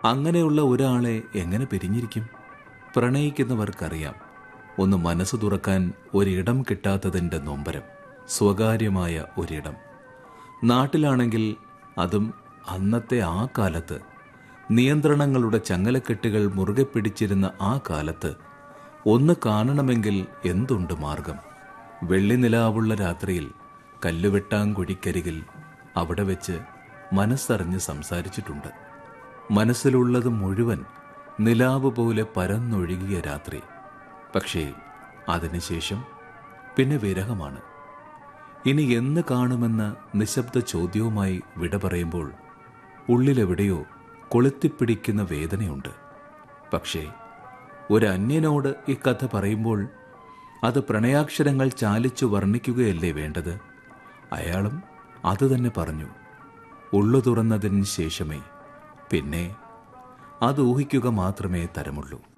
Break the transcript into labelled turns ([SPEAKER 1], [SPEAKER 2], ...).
[SPEAKER 1] അങ്ങനെയുള്ള ഒരാളെ എങ്ങനെ പിരിഞ്ഞിരിക്കും പ്രണയിക്കുന്നവർക്കറിയാം ഒന്ന് മനസ്സ് തുറക്കാൻ ഒരിടം കിട്ടാത്തതിൻ്റെ നൊമ്പരം സ്വകാര്യമായ ഒരിടം നാട്ടിലാണെങ്കിൽ അതും അന്നത്തെ ആ കാലത്ത് നിയന്ത്രണങ്ങളുടെ ചങ്ങലക്കെട്ടുകൾ മുറുകെ പിടിച്ചിരുന്ന ആ കാലത്ത് ഒന്ന് കാണണമെങ്കിൽ എന്തുണ്ട് മാർഗം വെള്ളി നിലാവുള്ള രാത്രിയിൽ കല്ലുവെട്ടാങ്കുഴിക്കരികിൽ അവിടെ വെച്ച് മനസ്സറിഞ്ഞ് സംസാരിച്ചിട്ടുണ്ട് മനസ്സിലുള്ളത് മുഴുവൻ നിലാവ് പോലെ പരന്നൊഴുകിയ രാത്രി പക്ഷേ അതിനുശേഷം പിന്നെ വിരഹമാണ് ഇനി എന്ന് കാണുമെന്ന നിശബ്ദ ചോദ്യവുമായി വിട പറയുമ്പോൾ ഉള്ളിലെവിടെയോ കൊളുത്തിപ്പിടിക്കുന്ന വേദനയുണ്ട് പക്ഷേ ഒരു അന്യനോട് ഈ കഥ പറയുമ്പോൾ അത് പ്രണയാക്ഷരങ്ങൾ ചാലിച്ചു വർണ്ണിക്കുകയല്ലേ വേണ്ടത് അയാളും അതുതന്നെ പറഞ്ഞു ഉള്ളു തുറന്നതിന് ശേഷമേ പിന്നെ അത് ഊഹിക്കുക മാത്രമേ തരമുള്ളൂ